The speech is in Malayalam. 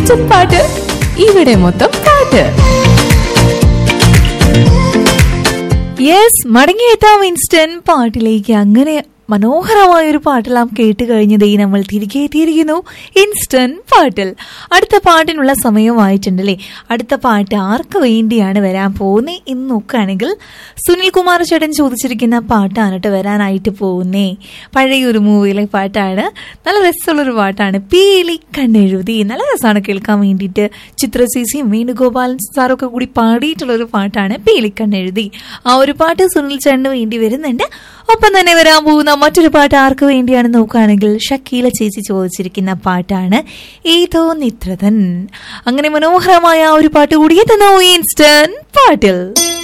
ഇൻസ്റ്റന്റ് പാട്ട് ഇവിടെ മൊത്തം പാട്ട് യെസ് മടങ്ങിയെത്താം ഇൻസ്റ്റന്റ് പാട്ടിലേക്ക് അങ്ങനെ മനോഹരമായ ഒരു പാട്ടെല്ലാം കേട്ട് കഴിഞ്ഞതേ നമ്മൾ തിരികെ എത്തിയിരിക്കുന്നു ഇൻസ്റ്റന്റ് പാട്ടിൽ അടുത്ത പാട്ടിനുള്ള സമയമായിട്ടുണ്ടല്ലേ അടുത്ത പാട്ട് ആർക്ക് വേണ്ടിയാണ് വരാൻ പോകുന്നേ എന്ന് നോക്കുകയാണെങ്കിൽ സുനിൽ കുമാർ ചേട്ടൻ ചോദിച്ചിരിക്കുന്ന പാട്ടാണ് കേട്ടോ വരാനായിട്ട് പോകുന്നേ പഴയൊരു മൂവിയിലെ പാട്ടാണ് നല്ല രസമുള്ളൊരു പാട്ടാണ് പീലി കണ്ണെഴുതി നല്ല രസമാണ് കേൾക്കാൻ വേണ്ടിയിട്ട് ചിത്രചേച്ചിയും വേണുഗോപാലൻ സാറൊക്കെ കൂടി പാടിയിട്ടുള്ളൊരു പാട്ടാണ് പീലി കണ്ണെഴുതി ആ ഒരു പാട്ട് സുനിൽ ചേട്ടന് വേണ്ടി വരുന്നുണ്ട് ഒപ്പം തന്നെ വരാൻ പോകുന്ന മറ്റൊരു പാട്ട് ആർക്ക് വേണ്ടിയാണ് നോക്കുകയാണെങ്കിൽ ഷക്കീല ചേച്ചി ചോദിച്ചിരിക്കുന്ന പാട്ടാണ് ഏതോ നിത്രതൻ അങ്ങനെ മനോഹരമായ ആ ഒരു പാട്ട് കൂടി എത്തുന്നു ഇൻസ്റ്റന്റ് പാട്ടിൽ